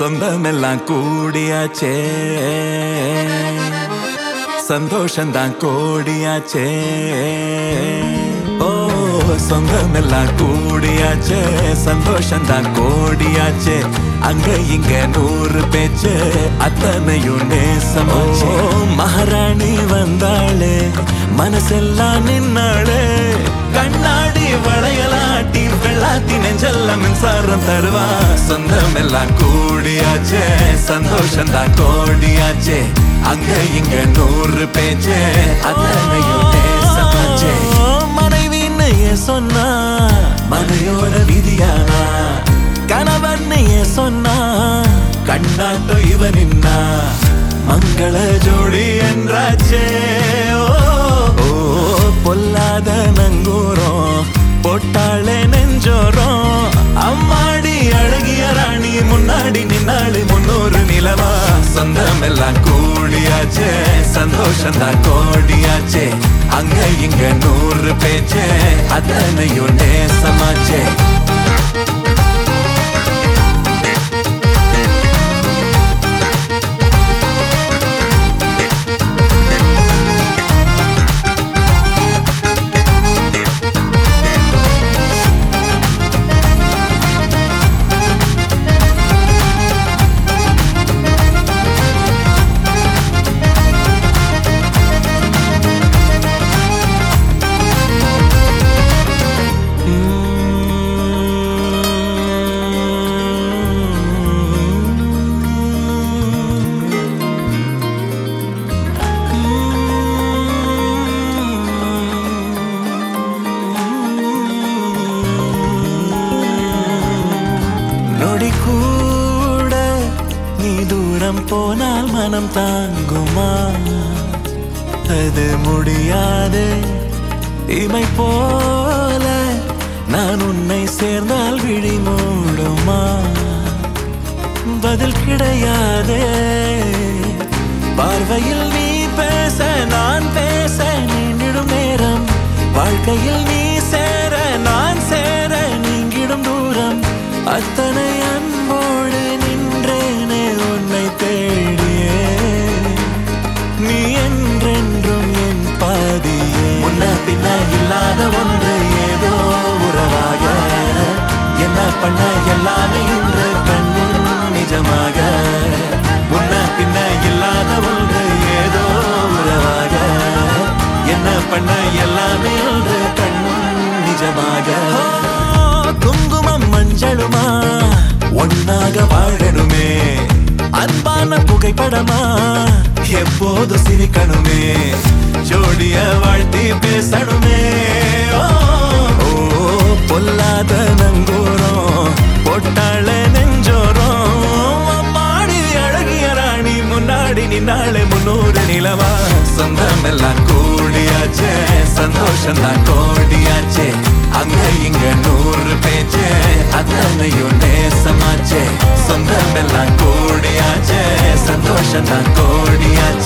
சொந்தமெல்லாம் கூடியாச்சே சந்தோஷந்தான் கோடியாச்சே ஓ சொந்தமெல்லாம் கூடியாச்சே சந்தோஷந்தான் கோடியாச்சே அங்க இங்க நூறு பேச்சு அத்தனையும் நேசமாச்சே மகாராணி வந்தாளே மனசெல்லாம் நின்னாளே கண்ணாடி வளையலாட்டி வெள்ளாத்தி நெஞ்செல்லாம் மின்சாரம் தருவா சொந்தம் எல்லாம் கூடியாச்சே சந்தோஷம் தான் கோடியாச்சே அங்க இங்க நூறு பேச்சே அத்தனையும் நேசமாச்சே மனைவின்னு ஏன் சொன்னா மனையோட விதியானா கணவன் ஏன் சொன்னா கண்ணாட்டோ இவன் நின்னா மங்கள ஜோடி என்றாச்சே ஓ ஓ, பொல்லாத நங்கூரம் போட்டாளே நெஞ்சோரம் அம்மாடி அழகிய ராணி முன்னாடி நின்னாளு முன்னூறு நிலவா சொந்தம் எல்லாம் கூடியாச்சே சந்தோஷம் தான் கோடியாச்சே அங்க இங்க நூறு பேச்சே அத்தனையும் நேசமாச்சே நொடி கூட நீ தூரம் போனால் மனம் தாங்குமா அது முடியாது இமை போல நான் உன்னை சேர்ந்தால் விழி மூடுமா பதில் கிடையாதே பார்வையில் நீ பேச நான் பேச நீண்டிடும் நேரம் வாழ்க்கையில் நீ சேர நான் சேர நீங்கிடும் தூரம் அத்தனை அன்போடு நின்றேனே உன்னை தேடியே நீ என்றென்றும் என் பாதியே முன்ன பின்ன இல்லாத ஒன்று ஏதோ உறவாக என்ன பண்ண எல்லாமே இன்று கண்ணில் நிஜமாக முன்ன பின்ன இல்லாத ஒன்று ஏதோ உறவாக என்ன பண்ண எல்லாமே இன்று கண்ணில் நிஜமாக குங்குமம் மஞ்சளுமா ஒன்னாக வாழணுமே அன்பான புகைப்படமா எப்போது சிரிக்கணுமே ஜோடிய வாழ்த்தி பேசணுமே ஓ, ஓ பொல்லாத நங்கூரம் பொட்டாள நெஞ்சோரம் மாடி அழகிய ராணி முன்னாடி நின்னாளே முன்னூறு நிலவா சொந்தம் எல்லாம் கூடியாச்சே சந்தோஷம் தான் கோடியாச்சே அங்க இங்க நூறு பேச்சே அத்தனையும் நேசமாச்சே சொந்தம் எல்லாம் கூடியாச்சே சந்தோஷம் தான் கோடியாச்சே